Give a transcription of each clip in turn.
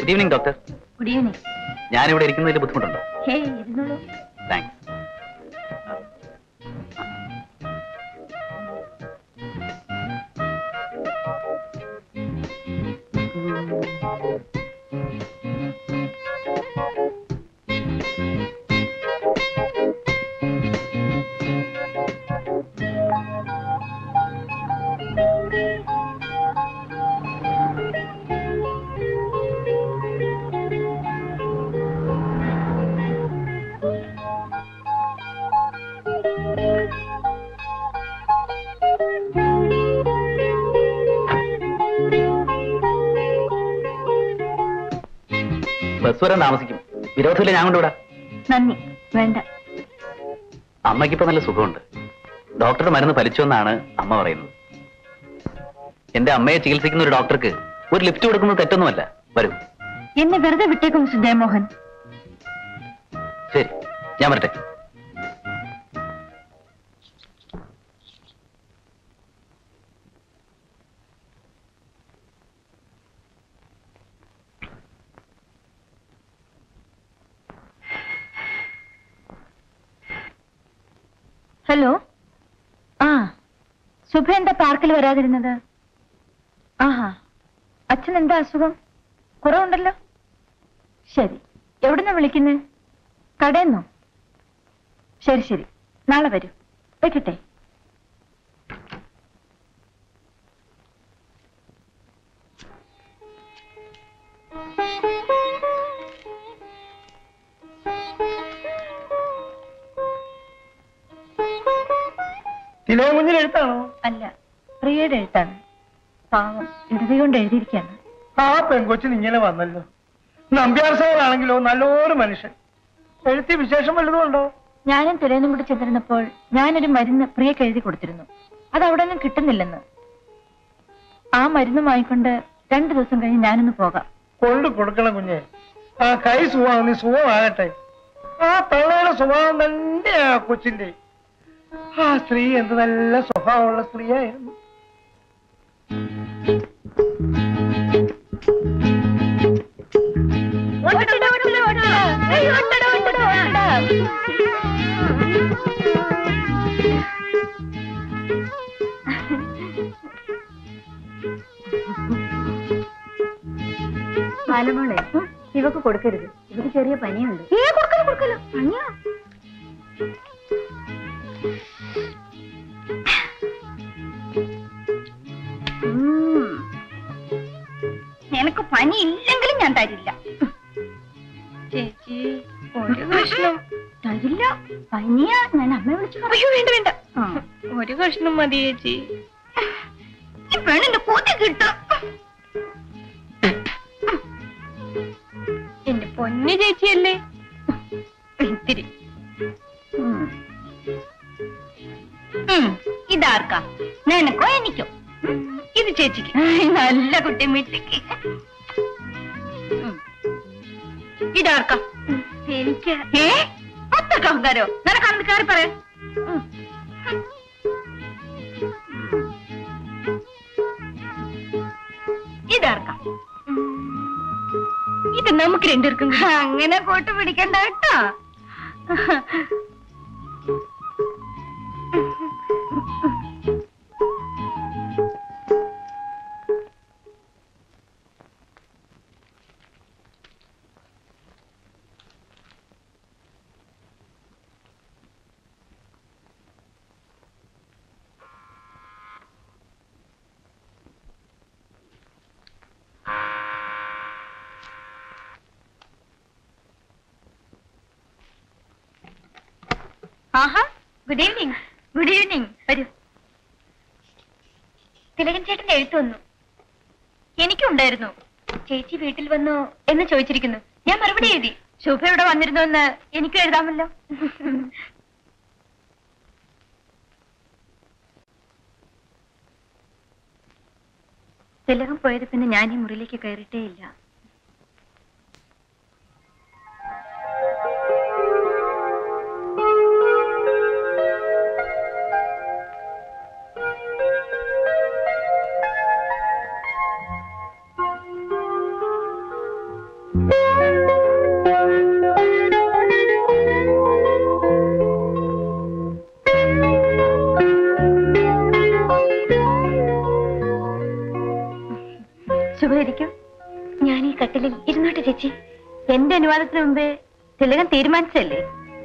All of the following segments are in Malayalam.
Good evening doctor good evening ഞാനിവിടെ ഇരിക്കുന്നതിൽ ബുദ്ധിമുട്ടുണ്ടോ ഹേ ഇരുന്നോളൂ താങ്ക്സ് ബസ് വരാൻ താമസിക്കും വിരോധമില്ല ഞാൻ കൊണ്ടുവിടാം നന്ദി വേണ്ട അമ്മയ്ക്കിപ്പോ നല്ല സുഖമുണ്ട് ഡോക്ടറുടെ മരുന്ന് ഫലിച്ചുവെന്നാണ് അമ്മ പറയുന്നത് എന്റെ അമ്മയെ ചികിത്സിക്കുന്ന ഒരു ഡോക്ടർക്ക് ഒരു ലിഫ്റ്റ് കൊടുക്കുന്നത് തെറ്റൊന്നുമല്ല വരൂ എന്നെ വെറുതെ വിട്ടേക്കും മിസ്റ്റർ ജയമോഹൻ ശരി ഞാൻ വരട്ടെ ഹലോ ആ ശുഭ എന്താ പാർക്കിൽ വരാതിരുന്നത് ആഹാ അച്ഛൻ എന്താ അസുഖം കുറവുണ്ടല്ലോ ശരി എവിടുന്ന വിളിക്കുന്നേ കടയെന്നോ ശരി ശരി നാളെ വരൂ വെക്കട്ടെ തിലകം കുഞ്ഞിന് എഴുത്താണോ അല്ല പ്രിയയുടെ എഴുത്താണ് പാവം ഇടതി കൊണ്ട് എഴുതിയിരിക്കാണ് ആ പെൺകൊച്ചിന് ഇങ്ങനെ വന്നല്ലോ നമ്പ്യാർ സാറാണെങ്കിലോ നല്ലൊരു മനുഷ്യൻ എഴുത്തി വിശേഷം വല്ലതും ഉണ്ടോ ഞാനും തിരയനും കൂടി ചെന്നിരുന്നപ്പോൾ ഞാനൊരു മരുന്ന് പ്രിയക്ക് എഴുതി കൊടുത്തിരുന്നു അത് അവിടെ ഒന്നും കിട്ടുന്നില്ലെന്ന് ആ മരുന്ന് വാങ്ങിക്കൊണ്ട് രണ്ടു ദിവസം കഴിഞ്ഞ് ഞാനൊന്ന് പോകാം കൊണ്ടു കൊടുക്കണം കുഞ്ഞെ ആ കൈ സുഖമാണ് നീ സുഖമാകട്ടെ ആ തള്ളയുടെ സ്വഭാവം തന്നെയാ ആ കൊച്ചിന്റെ ആ സ്ത്രീ എന്ത് നല്ല സ്വഭാവമുള്ള സ്ത്രീയായിരുന്നു ബാലമോളെ ഇവക്ക് കൊടുക്കരുത് ഇവക്ക് ചെറിയ പനിയുണ്ട് ഏ കൊടുക്കല കൊടുക്കല പനിയാ നിനക്ക് പനി ഇല്ലെങ്കിലും ഞാൻ തരില്ല ചേച്ചി ഒരു കഷ്ണം തരില്ല പനിയാ ഞാൻ അമ്മയെ വിളിച്ചു പറയൂ വേണ്ട വേണ്ട ഒരു കഷ്ണം മതി ചേച്ചി ഈ പെണ്ണിന്റെ കൊതി കിട്ടും എന്റെ പൊന്നു ചേച്ചിയല്ലേ ഇത്തിരി ഉം. ഉം, ഇതാർക്കാ നിനക്കോ എനിക്കോ ഉം, ഇത് ചേച്ചിക്ക് നല്ല കുട്ടി മിട്ടിക്ക് ഉം. ഇതാർക്കാ എനിക്ക് ഏ അത്രക്ക് അഹങ്കാരോ നിനക്കാണെന്ന് കയറി പറയാം ഉം. ഇതാർക്കാ ഇത് നമുക്ക് രണ്ടുപേർക്കും അങ്ങനെ പോട്ട് പിടിക്കണ്ട കേട്ടോ ആഹാ ഗുഡ് ഈവനിങ് ഗുഡ് ഈവനിങ് വരൂ തിലകൻ ചേട്ടൻ എഴുത്തു വന്നു എനിക്കുണ്ടായിരുന്നു ചേച്ചി വീട്ടിൽ വന്നു എന്ന് ചോദിച്ചിരിക്കുന്നു ഞാൻ മറുപടി എഴുതി ശുഭ ഇവിടെ വന്നിരുന്നു എന്ന് എനിക്കും എഴുതാമല്ലോ തിലകം പോയത് പിന്നെ ഞാൻ ഈ മുറിയിലേക്ക് കയറിയിട്ടേ ഇല്ല വേണമെങ്കിലും ഇരുന്നോട്ടെ ചേച്ചി എന്റെ അനുവാദത്തിന് മുമ്പേ തിലകൻ തീരുമാനിച്ചല്ലേ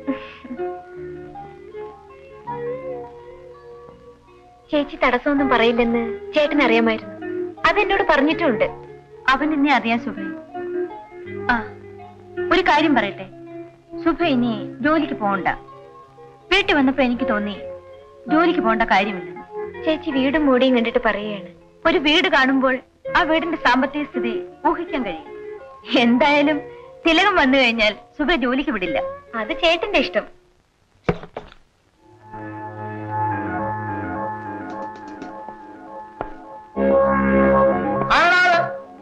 ചേച്ചി തടസ്സമൊന്നും പറയില്ലെന്ന് ചേട്ടൻ അറിയാമായിരുന്നു അതെന്നോട് പറഞ്ഞിട്ടുമുണ്ട് അവൻ എന്നെ അറിയാൻ സുഭ ആ ഒരു കാര്യം പറയട്ടെ സുഭ ഇനി ജോലിക്ക് പോകണ്ട വീട്ടിൽ വന്നപ്പോ എനിക്ക് തോന്നി ജോലിക്ക് പോകേണ്ട കാര്യമില്ല ചേച്ചി വീടും മൂടിയും കണ്ടിട്ട് പറയുകയാണ് ഒരു വീട് കാണുമ്പോൾ ആ വീടിന്റെ സാമ്പത്തിക സ്ഥിതി ഊഹിക്കാൻ കഴിയും എന്തായാലും തിലകം വന്നു കഴിഞ്ഞാൽ സുഭ ജോലിക്ക് വിടില്ല അത് ചേട്ടന്റെ ഇഷ്ടം ആരാണ്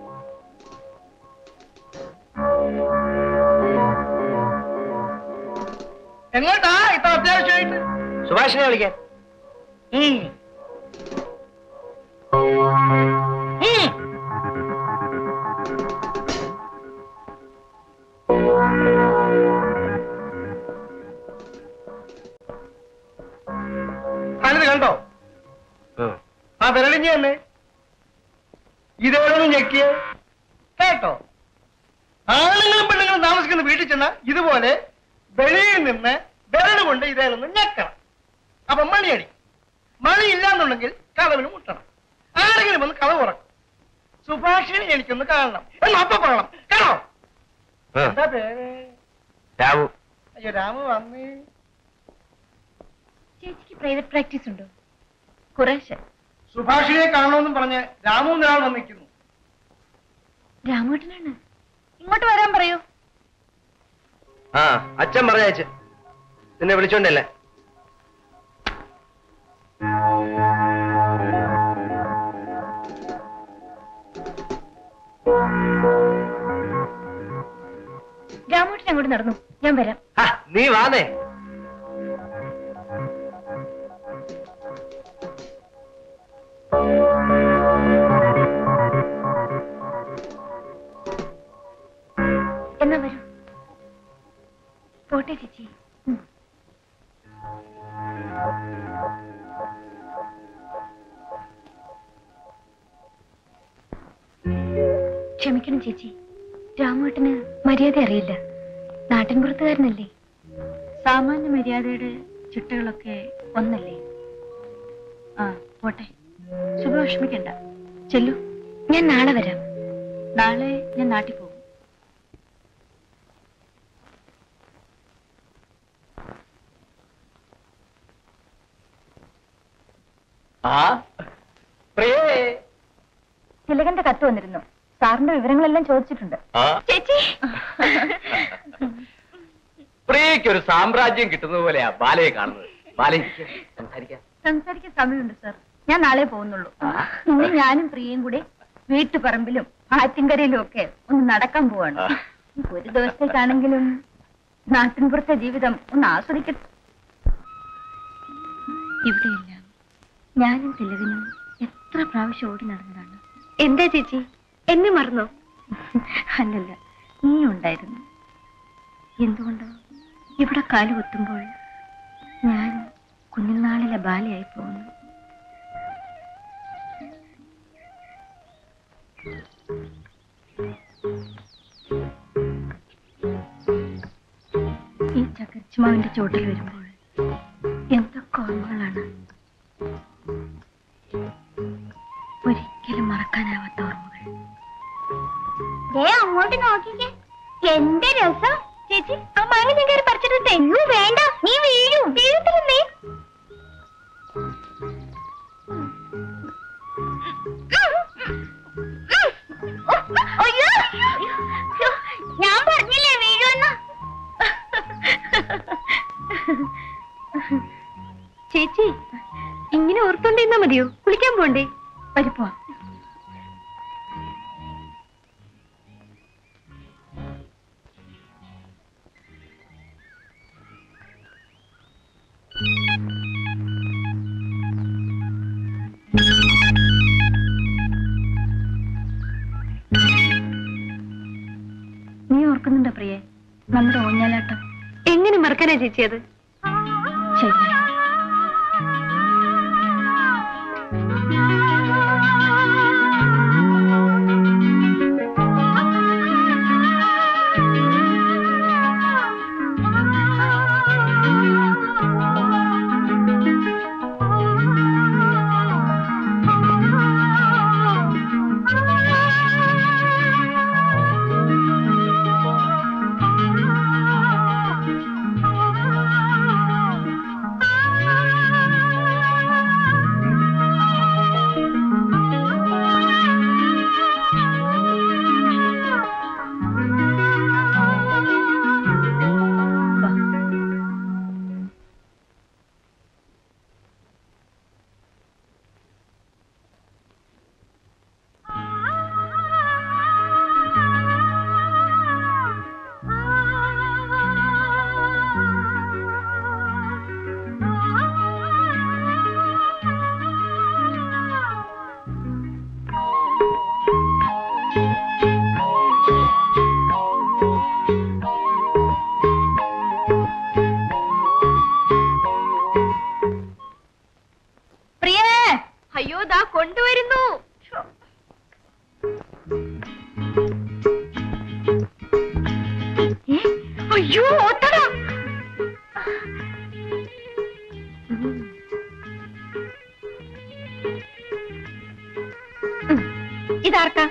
എങ്ങോട്ടാ ഇത്ര അത്യാവശ്യമായിട്ട് സുഭാഷിനെ വിളിക്കാൻ ഉം. ഉം. താനിത് കണ്ടോ ആ വിരളിഞ്ഞ തന്നെ ഇതേതൊന്ന് ഞെക്കിയേ കേട്ടോ ആണുങ്ങളും പെണ്ണുങ്ങളും താമസിക്കുന്ന വീട്ടിൽ ചെന്ന ഇതുപോലെ വെളിയിൽ നിന്ന് വിരല് കൊണ്ട് ഇതേലൊന്ന് ഞെക്കണം അപ്പൊ മണിയടി മണി ഇല്ലാന്നുണ്ടെങ്കിൽ കഥവിന് മുട്ടണം ആരെങ്കിലും ഒന്ന് കഥ തുറക്കും സുഭാഷിനെ എനിക്കൊന്ന് കാണണം എന്ന് അപ്പൊ പറയണം കാണോ എന്താ പേര് രാമു അയ്യോ രാമു വന്നേ ചേച്ചിക്ക് പ്രൈവറ്റ് പ്രാക്ടീസ് ഉണ്ടോ കുറേശ്ശെ സുഭാഷിനെ കാണണമെന്നും പറഞ്ഞ് രാമു ഒരാൾ വന്നിരിക്കുന്നു രാമേട്ടനാണ് ഇങ്ങോട്ട് വരാൻ പറയൂ ആ അച്ഛൻ പറഞ്ഞയച്ച് നിന്നെ വിളിച്ചോണ്ടല്ലേ രാമേട്ടൻ അങ്ങോട്ട് നടന്നു ഞാൻ വരാം ആ, നീ വാന്നേ എന്നാ വരൂ പോട്ടെ ചേച്ചി ഉം. ക്ഷമിക്കണം ചേച്ചി രാമേട്ടന് മര്യാദ അറിയില്ല നാട്ടിൻപുറത്തുകാരനല്ലേ സാമാന്യ മര്യാദയുടെ ചിട്ടകളൊക്കെ ഒന്നല്ലേ ആ പോട്ടെ ശുഭ വിഷമിക്കണ്ട ചെല്ലു ഞാൻ നാളെ വരാം നാളെ ഞാൻ നാട്ടിൽ പോകും ആ പ്രിയേ തിലകന്റെ കത്ത് വന്നിരുന്നു സാറിന്റെ വിവരങ്ങളെല്ലാം ചോദിച്ചിട്ടുണ്ട് ആ ചേച്ചി പ്രിയയ്ക്ക് ഒരു സാമ്രാജ്യം കിട്ടുന്നത് പോലെയാ ബാലയെ കാണുന്നത് ബാലയെ സംസാരിക്കാം സംസാരിക്കാൻ സമയമുണ്ട് സാർ ഞാൻ നാളെ പോകുന്നുള്ളൂ ആ. ഇന്ന് ഞാനും പ്രിയയും കൂടി വീട്ടുപറമ്പിലും ആറ്റിൻകരയിലും ഒക്കെ ഒന്ന് നടക്കാൻ പോവാണ് ആ. ഒരു ദിവസത്തേക്കാണെങ്കിലും നാട്ടിൻപുറത്തെ ജീവിതം ഒന്ന് ആസ്വദിക്കട്ടെ ഇവിടെയില്ല ഞാനും തിലകനും എത്ര പ്രാവശ്യം ഓടി നടന്നതാണ് എന്താ ചേച്ചി എന്നെ മറന്നോ അല്ലല്ല നീ ഉണ്ടായിരുന്നു എന്തുകൊണ്ടോ ഇവിടെ കാലുകുത്തുമ്പോൾ ഞാൻ കുഞ്ഞുനാളിലെ ബാലയായി പോകുന്നു ഈ ചക്കരച്ചുമാവിന്റെ ചുവട്ടിൽ വരുമ്പോൾ എന്തൊക്കെ ഓർമ്മകളാണ് ഒരിക്കലും മറക്കാനാവാത്ത ഓർമ്മകൾ അങ്ങോട്ട് നോക്കിക്കേ എന്റെ രസം ചേച്ചി ആ മാങ്ങ ഞാൻ കയറി പറിച്ചിട്ട് തെങ്ങു വേണ്ട നീ വീഴും വീഴത്തില്ലേ ഞാൻ പറഞ്ഞില്ലേ വീഴുമെന്ന് ചേച്ചി ഇങ്ങനെ ഓർത്തോണ്ടിരുന്നാ മതിയോ കുളിക്കാൻ പോണ്ടേ പരിപ്പോ നീ ഓർക്കുന്നുണ്ടോ പ്രിയെ നമ്മുടെ ഊഞ്ഞാലാട്ടം എങ്ങനെ മറക്കാനാ ചേച്ചി അത് ശരി ഇതാർക്കാ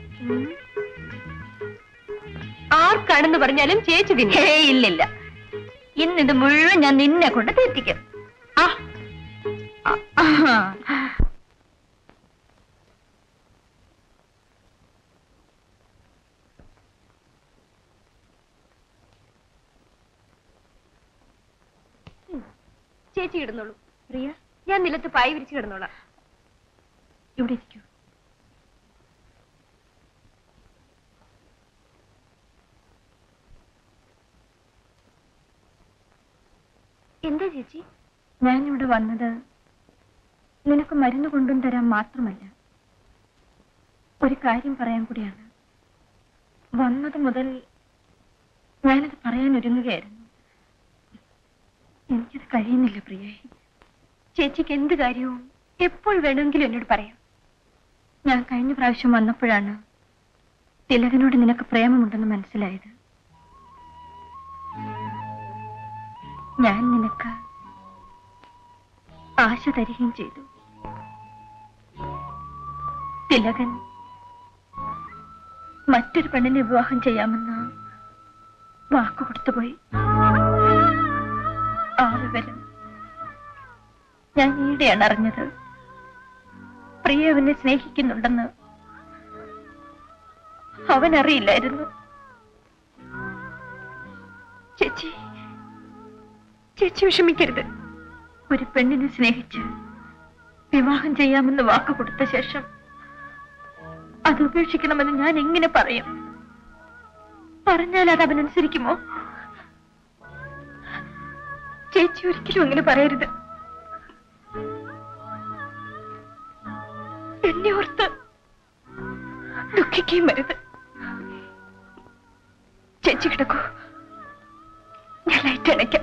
ആർക്കാണെന്ന് പറഞ്ഞാലും ചേച്ചി തിന്നെ ഇല്ലില്ല ഇന്നിത് മുഴുവൻ ഞാൻ നിന്നെ കൊണ്ട് തെറ്റിക്കും ആ ആ, ആ. ചേച്ചി കിടന്നോളൂ പ്രിയ ഞാൻ നിലത്ത് പായി വിരിച്ച് കിടന്നോളാം ഇവിടെ ഇരിക്കൂ എന്താ ചേച്ചി ഞാനിവിടെ വന്നത് നിനക്ക് മരുന്ന് കൊണ്ടും തരാൻ മാത്രമല്ല ഒരു കാര്യം പറയാൻ കൂടിയാണ് വന്നത് മുതൽ ഞാനത് പറയാൻ ഒരുങ്ങുകയായിരുന്നു എനിക്കത് കഴിയുന്നില്ല പ്രിയേ ചേച്ചിക്ക് എന്ത് കാര്യവും എപ്പോൾ വേണമെങ്കിലും എന്നോട് പറയാം ഞാൻ കഴിഞ്ഞ പ്രാവശ്യം വന്നപ്പോഴാണ് തിലകനോട് നിനക്ക് പ്രേമമുണ്ടെന്ന് മനസ്സിലായത് ഞാൻ നിനക്ക് ആശ തരികയും ചെയ്തു തിലകൻ മറ്റൊരു പെണ്ണിനെ വിവാഹം ചെയ്യാമെന്ന് വാക്കു കൊടുത്തുപോയി ആ വിവരം ഞാൻ ഈടെയാണ് അറിഞ്ഞത് പ്രിയ അവനെ സ്നേഹിക്കുന്നുണ്ടെന്ന് അവൻ അറിയില്ലായിരുന്നു ചേച്ചി ചേച്ചി വിഷമിക്കരുത് ഒരു പെണ്ണിനെ സ്നേഹിച്ച് വിവാഹം ചെയ്യാമെന്ന് വാക്ക് കൊടുത്ത ശേഷം അത് ഉപേക്ഷിക്കണമെന്ന് ഞാൻ എങ്ങനെ പറയും പറഞ്ഞാൽ അത് അവനനുസരിക്കുമോ ചേച്ചി ഒരിക്കലും അങ്ങനെ പറയരുത് എന്നെ ഓർത്ത് ദുഃഖിക്കുകയും വരുത് ചേച്ചി കിടക്കൂ ഞാൻ ലൈറ്റ് അണയ്ക്കാം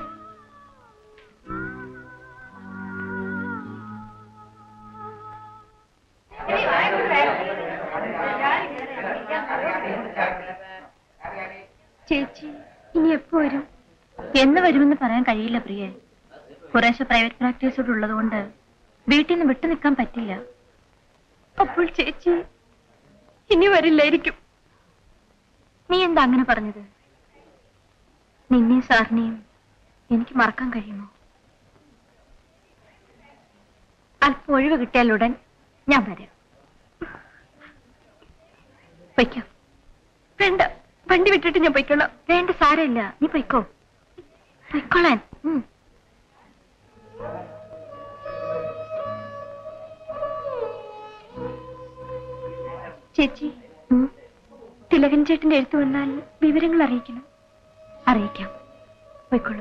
ചേച്ചി ഇനി എപ്പോ വരും എന്ന് വരുമെന്ന് പറയാൻ കഴിയില്ല പ്രിയെ കുറേശ്ശെ പ്രൈവറ്റ് പ്രാക്ടീസ് ഉള്ളതുകൊണ്ട് വീട്ടിൽ നിന്ന് വിട്ടു നിൽക്കാൻ പറ്റില്ല അപ്പോൾ ചേച്ചി ഇനി വരില്ലായിരിക്കും നീ എന്താ അങ്ങനെ പറഞ്ഞത് നിന്നെയും സാറിനെയും എനിക്ക് മറക്കാൻ കഴിയുമോ അല്പം ഒഴിവ് കിട്ടിയാലുടൻ ഞാൻ വരാം പൊയ്ക്കോ വേണ്ട വണ്ടി വിട്ടിട്ട് ഞാൻ പൊയ്ക്കോളാം വേണ്ട സാരമില്ല നീ പൊയ്ക്കോ പൊയ്ക്കോളാൻ ഉം. ചേച്ചി തിലകൻ ചേട്ടന്റെ എഴുത്ത് വന്നാൽ വിവരങ്ങൾ അറിയിക്കണം അറിയിക്കാം പോയിക്കോളൂ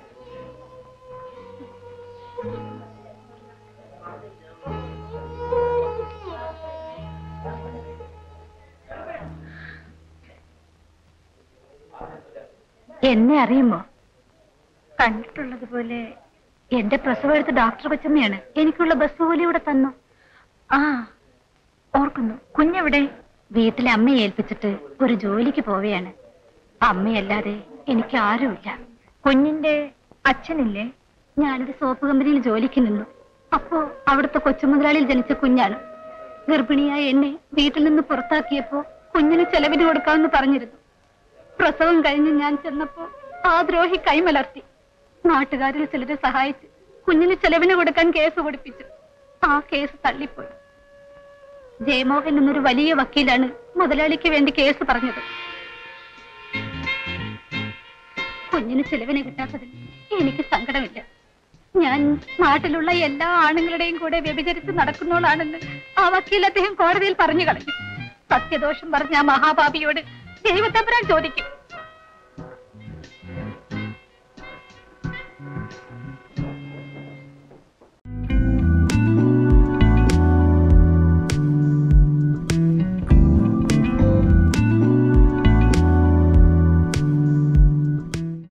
എന്നെ അറിയുമോ കണ്ടിട്ടുള്ളത് പോലെ എന്റെ പ്രസവം എടുത്ത ഡോക്ടർ കൊച്ചമ്മയാണ് എനിക്കുള്ള ബസ് പോലെ ഇവിടെ തന്നു ആ ഓർക്കുന്നു കുഞ്ഞെവിടെ വീട്ടിലെ അമ്മയെ ഏൽപ്പിച്ചിട്ട് ഒരു ജോലിക്ക് പോവുകയാണ് അമ്മയല്ലാതെ എനിക്ക് ആരുമില്ല കുഞ്ഞിന്റെ അച്ഛനില്ലേ ഞാനൊരു സോപ്പ് കമ്പനിയിൽ ജോലിക്ക് നിന്നു അപ്പോ അവിടുത്തെ കൊച്ചുമുതലാളിയിൽ ജനിച്ച കുഞ്ഞാണ് ഗർഭിണിയായ എന്നെ വീട്ടിൽ നിന്ന് പുറത്താക്കിയപ്പോ കുഞ്ഞിന് ചെലവിന് കൊടുക്കാമെന്ന് പറഞ്ഞിരുന്നു പ്രസവം കഴിഞ്ഞ് ഞാൻ ചെന്നപ്പോ ആ ദ്രോഹി കൈമലർത്തി നാട്ടുകാരിൽ ചിലരെ സഹായിച്ച് കുഞ്ഞിന് ചെലവിന് കൊടുക്കാൻ കേസ് കൊടുപ്പിച്ചു ആ കേസ് തള്ളിപ്പോയി ജയമോഹൻ എന്നൊരു വലിയ വക്കീലാണ് മുതലാളിക്ക് വേണ്ടി കേസ് പറഞ്ഞത് കുഞ്ഞിന് ചെലവിന് കിട്ടാത്തതിൽ എനിക്ക് സങ്കടമില്ല ഞാൻ നാട്ടിലുള്ള എല്ലാ ആണുങ്ങളുടെയും കൂടെ വ്യഭിചരിച്ച് നടക്കുന്നോളാണെന്ന് ആ വക്കീൽ അദ്ദേഹം കോടതിയിൽ പറഞ്ഞു കളഞ്ഞു സത്യദോഷം പറഞ്ഞ ആ മഹാപാപിയോട് ദൈവത്തമ്പരാൻ ചോദിക്കും